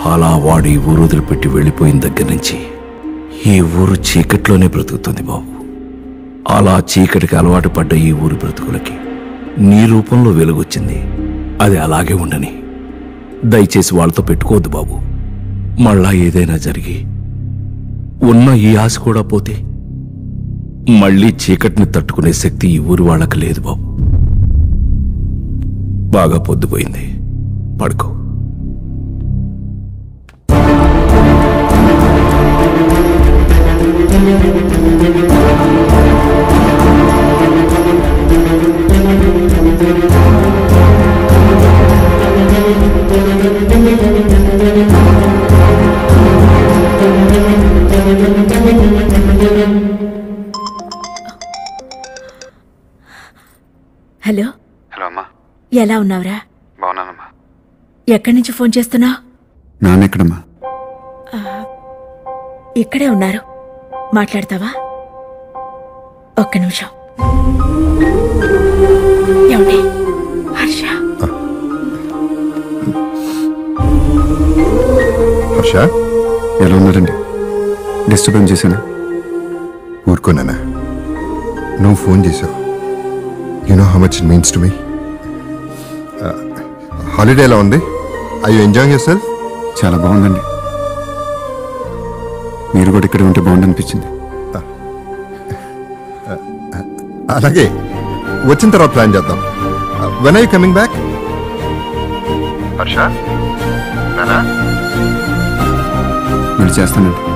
అలా వాడు ఈ ఊరు వదిలిపెట్టి వెళ్ళిపోయిన దగ్గర నుంచి ఈ ఊరు చీకట్లోనే బ్రతుకుతుంది బాబు అలా చీకటికి అలవాటు పడ్డ ఈ ఊరి బ్రతుకులకి నీ రూపంలో వెలుగొచ్చింది అది అలాగే ఉండని దయచేసి వాళ్ళతో పెట్టుకోవద్దు బాబు మళ్ళా ఏదైనా జరిగి ఉన్న ఈ ఆశ కూడా పోతే మళ్ళీ చీకటిని తట్టుకునే శక్తి ఈ ఊరి వాళ్ళకి లేదు బాబు బాగా పొద్దుపోయింది పడుకో హలో హలో అమ్మా ఎలా ఉన్నావురా బాగున్నానమ్మా ఎక్కడి నుంచి ఫోన్ చేస్తున్నావు నాన్న ఎక్కడమ్మా ఇక్కడే ఉన్నారు మాట్లాడతావా ఒక్క నిమిషం ఏమండి హర్ష హర్ష ఎలా ఉన్నారండి డిస్టర్బెన్స్ చేశాను ఊరుకోనానా నువ్వు ఫోన్ చేసావు you know how much it means to me holiday ఎలా ఉంది I you enjoying yourself చాలా బాగుందండి మీరు కూడా ఇక్కడ ఉంటే బాగుందనిపించింది అలాగే వచ్చిన తర్వాత ప్లాన్ చేద్దాం when I coming back Harsha మళ్ళీ చేస్తానండి